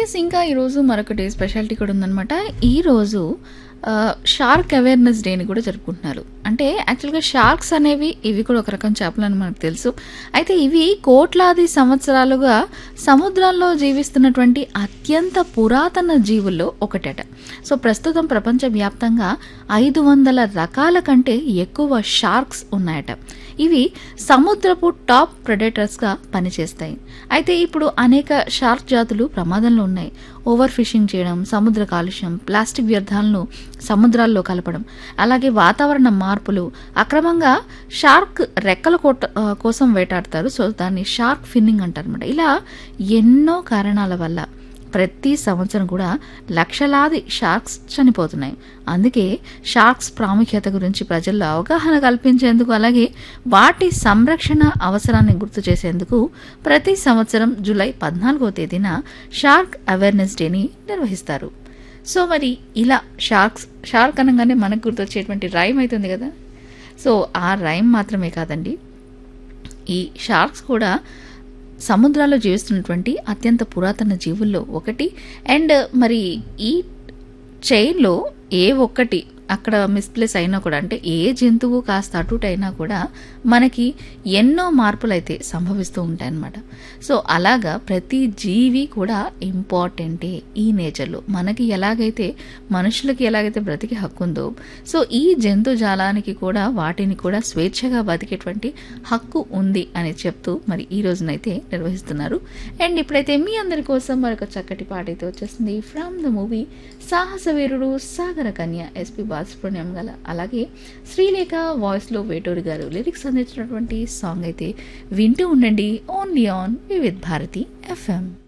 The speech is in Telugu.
ఎస్ ఇంకా ఈరోజు మరొకటి స్పెషాలిటీ కూడా ఉందన్నమాట ఈరోజు షార్క్ అవేర్నెస్ డేని కూడా జరుపుకుంటున్నారు అంటే యాక్చువల్గా షార్క్స్ అనేవి ఇవి కూడా ఒక రకం చేపలు అని మనకు తెలుసు అయితే ఇవి కోట్లాది సంవత్సరాలుగా సముద్రాల్లో జీవిస్తున్నటువంటి అత్యంత పురాతన జీవుల్లో ఒకటట సో ప్రస్తుతం ప్రపంచవ్యాప్తంగా ఐదు వందల రకాల కంటే ఎక్కువ షార్క్స్ ఉన్నాయట ఇవి సముద్రపు టాప్ ప్రెడేటర్స్గా పనిచేస్తాయి అయితే ఇప్పుడు అనేక షార్క్ జాతులు ప్రమాదంలో ఉన్నాయి ఓవర్ ఫిషింగ్ చేయడం సముద్ర కాలుష్యం ప్లాస్టిక్ వ్యర్థాలను సముద్రాల్లో కలపడం అలాగే వాతావరణ మార్పులు అక్రమంగా షార్క్ రెక్కల కోట ఆ, కోసం వేటాడతారు సో దాన్ని షార్క్ ఫిన్నింగ్ అంటారన్నమాట ఇలా ఎన్నో కారణాల వల్ల ప్రతి సంవత్సరం కూడా లక్షలాది షార్క్స్ చనిపోతున్నాయి అందుకే షార్క్స్ ప్రాముఖ్యత గురించి ప్రజల్లో అవగాహన కల్పించేందుకు అలాగే వాటి సంరక్షణ అవసరాన్ని గుర్తు చేసేందుకు ప్రతి సంవత్సరం జూలై పద్నాలుగో తేదీన షార్క్ అవేర్నెస్ డేని నిర్వహిస్తారు సో మరి ఇలా షార్క్స్ షార్క్ అనగానే మనకు గుర్తొచ్చేటువంటి రైమ్ అవుతుంది కదా సో ఆ రైమ్ మాత్రమే కాదండి ఈ షార్క్స్ కూడా సముద్రాల్లో జీవిస్తున్నటువంటి అత్యంత పురాతన జీవుల్లో ఒకటి అండ్ మరి ఈ చైన్లో ఏ ఒక్కటి అక్కడ మిస్ప్లేస్ అయినా కూడా అంటే ఏ జంతువు కాస్త అటుట అయినా కూడా మనకి ఎన్నో మార్పులు అయితే సంభవిస్తూ ఉంటాయన్నమాట సో అలాగా ప్రతి జీవి కూడా ఇంపార్టెంటే ఈ నేచర్లో మనకి ఎలాగైతే మనుషులకి ఎలాగైతే బ్రతికే హక్కు ఉందో సో ఈ జంతు జాలానికి కూడా వాటిని కూడా స్వేచ్ఛగా బతికేటువంటి హక్కు ఉంది అని చెప్తూ మరి ఈ రోజునైతే నిర్వహిస్తున్నారు అండ్ ఇప్పుడైతే మీ అందరి కోసం మరొక చక్కటి పాట అయితే వచ్చేస్తుంది ఫ్రమ్ ద మూవీ సాహస వీరుడు సాగర కన్య ఎస్పి బాలసుబ్రహ్మణ్యం గల అలాగే శ్రీలేఖ వాయిస్లో వేటూరి గారు లిరిక్స్ అందించినటువంటి సాంగ్ అయితే వింటూ ఉండండి only on Vividh Bharati FM